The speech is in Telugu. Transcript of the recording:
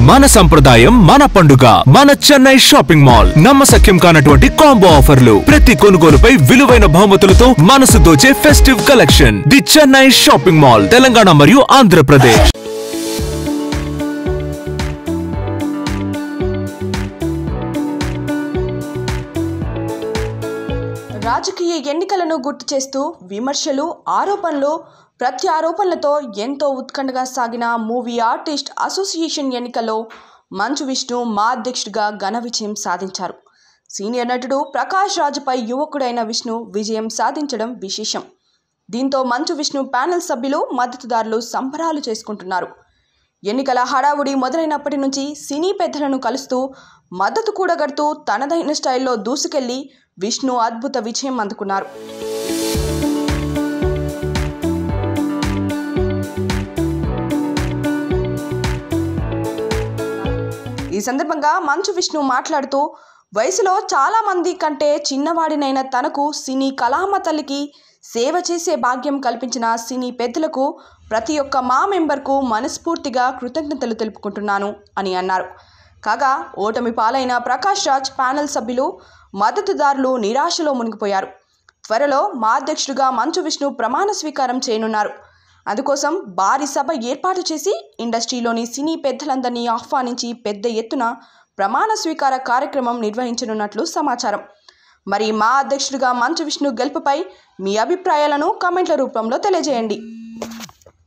మన సంప్రదాయం మన పండుగ మన చెన్నై షాపింగ్ మాల్ నమ్మసక్యం కానటువంటి కాంబో ఆఫర్లు ప్రతి కొనుగోలుపై విలువైన బహుమతులతో మనసు దోచే festive collection the Chennai shopping mall Telangana మరియు ఆంధ్రప్రదేశ్ రాజకీయ ఎన్నికలను గుర్తు చేస్తూ విమర్శలు ఆరోపణలు ప్రత్యారోపణలతో ఎంతో ఉత్కంఠగా సాగిన మూవీ ఆర్టిస్ట్ అసోసియేషన్ ఎన్నికల్లో మంచు విష్ణు మా అధ్యక్షుడిగా ఘన విజయం సాధించారు సీనియర్ నటుడు ప్రకాష్ రాజుపై యువకుడైన విష్ణు విజయం సాధించడం విశేషం దీంతో మంచు విష్ణు ప్యానెల్ సభ్యులు మద్దతుదారులు సంబరాలు చేసుకుంటున్నారు ఎన్నికల హడావుడి మొదలైనప్పటి నుంచి సినీ పెద్దలను కలుస్తూ మద్దతు కూడగడుతూ తనదైన స్టైల్లో దూసుకెళ్లి విష్ణు అద్భుత విజయం అందుకున్నారు ఈ సందర్భంగా మంచు విష్ణు మాట్లాడుతూ వయసులో చాలా మంది కంటే చిన్నవాడినైన తనకు సినీ కళామ తల్లికి సేవ చేసే భాగ్యం కల్పించిన సినీ పెద్దలకు ప్రతి ఒక్క మా మెంబర్కు మనస్ఫూర్తిగా కృతజ్ఞతలు తెలుపుకుంటున్నాను అని అన్నారు కాగా ఓటమి పాలైన ప్రకాష్ రాజ్ ప్యానెల్ సభ్యులు మద్దతుదారులు నిరాశలో మునిగిపోయారు త్వరలో మా అధ్యక్షుడిగా మంచు విష్ణు ప్రమాణ స్వీకారం చేయనున్నారు అందుకోసం భారీ సభ ఏర్పాటు చేసి ఇండస్ట్రీలోని సినీ పెద్దలందరినీ ఆహ్వానించి పెద్ద ఎత్తున ప్రమాణ స్వీకార కార్యక్రమం నిర్వహించనున్నట్లు సమాచారం మరి మా అధ్యక్షుడిగా మంచు విష్ణు గెలుపుపై మీ అభిప్రాయాలను కామెంట్ల రూపంలో తెలియజేయండి